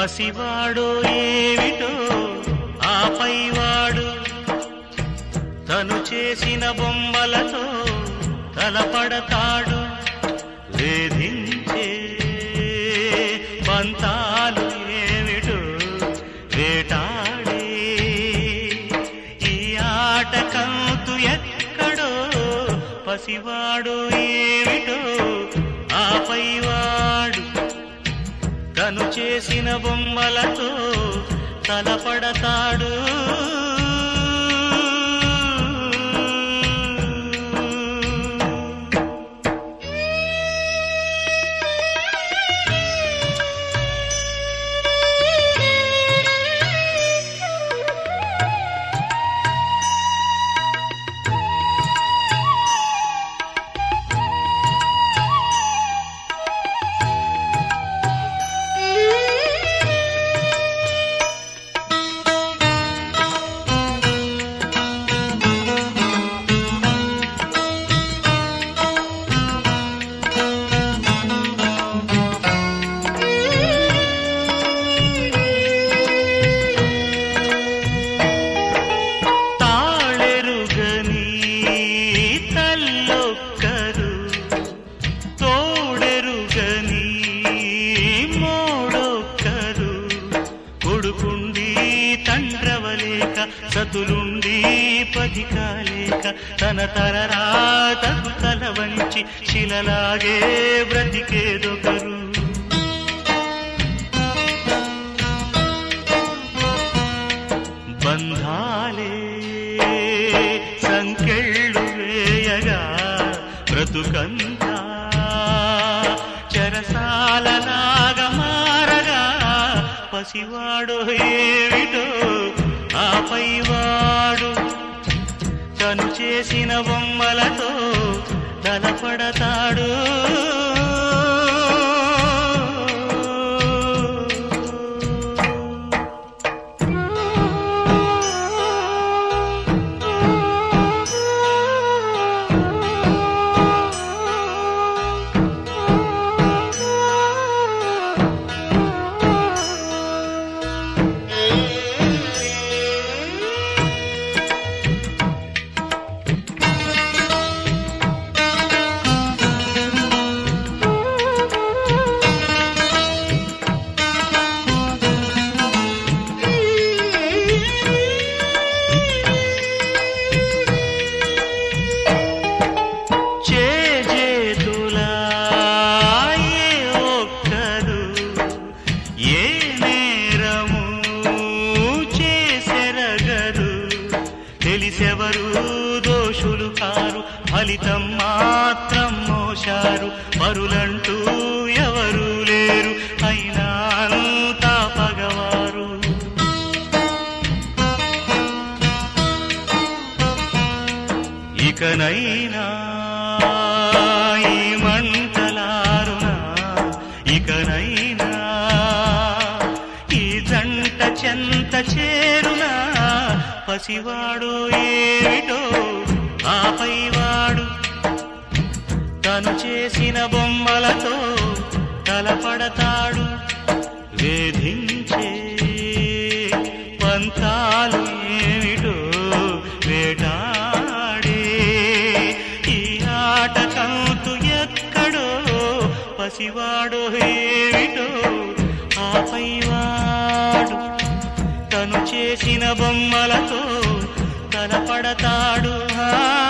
పసివాడో ఏమిటో ఆపైవాడు తను చేసిన బొమ్మలతో తలపడతాడు వేధించే పంతాలు ఏమిటో వేటాడే ఈ ఆట కంతు ఎక్కడో పసివాడు ఏమిటో ఆపైవాడు తను చేసిన బొమ్మలతో తలపడతాడు తాళెరుగని తల్లొక్కరు తోడెరుగని మోడొక్కరు కొడుకుండి తండ్రవలేక సతులుండి పదికాలేక తన తరరాతకు తల వంచి శిలలాగే బ్రతికేదొకరు బంధాలే సంకెళ్ళు వేయగా బ్రతుకంతా చెరసాలలాగా మారగా పసివాడు ఏమిటో ఆపైవాడు తను చేసిన బొమ్మలతో తలపడతాడు చేజేతులా ఏ ఒక్కరు ఏ నేరము చేసెరగరు తెలిసెవరు దోషులు కారు ఫలితం మాత్రం మోశారు మరులంటూ ఎవరు లేరు అయినా అంతా పగవారు ఇకనైనా ఈ మంటలారునా ఇకనైనా ఈ జంట చెంత చేరునా పసివాడు ఏమిటో ఆపైవాడు తను చేసిన బొమ్మలతో తలపడతాడు వేధించే పంతాలు ఏమిటో వేటాడే ఈ ఆట కంతు ఎక్కడో పసివాడు ఏమిటో ఆపైవాడు తను చేసిన బొమ్మలతో తలపడతాడు ఆ